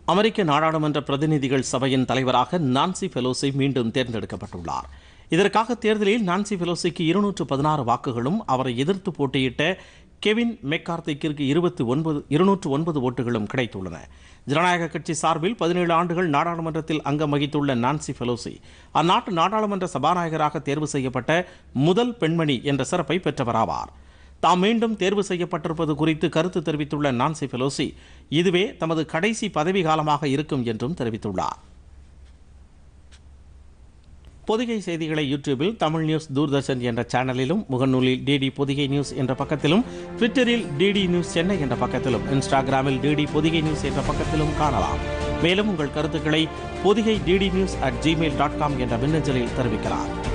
அமெரிக்க நாடாளுமன்ற பிரதிநிதிகள் சபையின் தலைவராக நான்சி பெலோசி மீண்டும் தேர்ந்தெடுக்கப்பட்டுள்ளார் இதற்காக தேர்தலில் நான்சி பெலோசிக்கு இருநூற்று பதினாறு வாக்குகளும் அவரை எதிர்த்து போட்டியிட்ட கெவின் மெக்கார்த்திக்கிற்கு இருபத்தி ஒன்பது இருநூற்று ஒன்பது ஓட்டுகளும் கிடைத்துள்ளன ஜனநாயக கட்சி சார்பில் பதினேழு ஆண்டுகள் நாடாளுமன்றத்தில் அங்கம் வகித்துள்ள நான்சி பெலோசி அந்நாட்டு நாடாளுமன்ற சபாநாயகராக தேர்வு செய்யப்பட்ட முதல் பெண்மணி என்ற சிறப்பை பெற்றவராவார் தாம் மீண்டும் தேர்வு செய்யப்பட்டிருப்பது குறித்து கருத்து தெரிவித்துள்ள நான்சி பெலோசி இதுவே தமது கடைசி பதவி காலமாக இருக்கும் என்றும் தெரிவித்துள்ளார் பொதிகை செய்திகளை யூடியூபில் தமிழ் நியூஸ் தூர்தர்ஷன் என்ற சேனலிலும் முகநூலில் டிடி பொதிகை நியூஸ் என்ற பக்கத்திலும் ட்விட்டரில் டிடி நியூஸ் சென்னை என்ற பக்கத்திலும் இன்ஸ்டாகிராமில் டிடி பொதிகை நியூஸ் என்ற பக்கத்திலும் காணலாம் மேலும் உங்கள் கருத்துக்களை Podhigai DD news at Gmail dot com என்ற மின்னஞ்சலில் தெரிவிக்கலாம்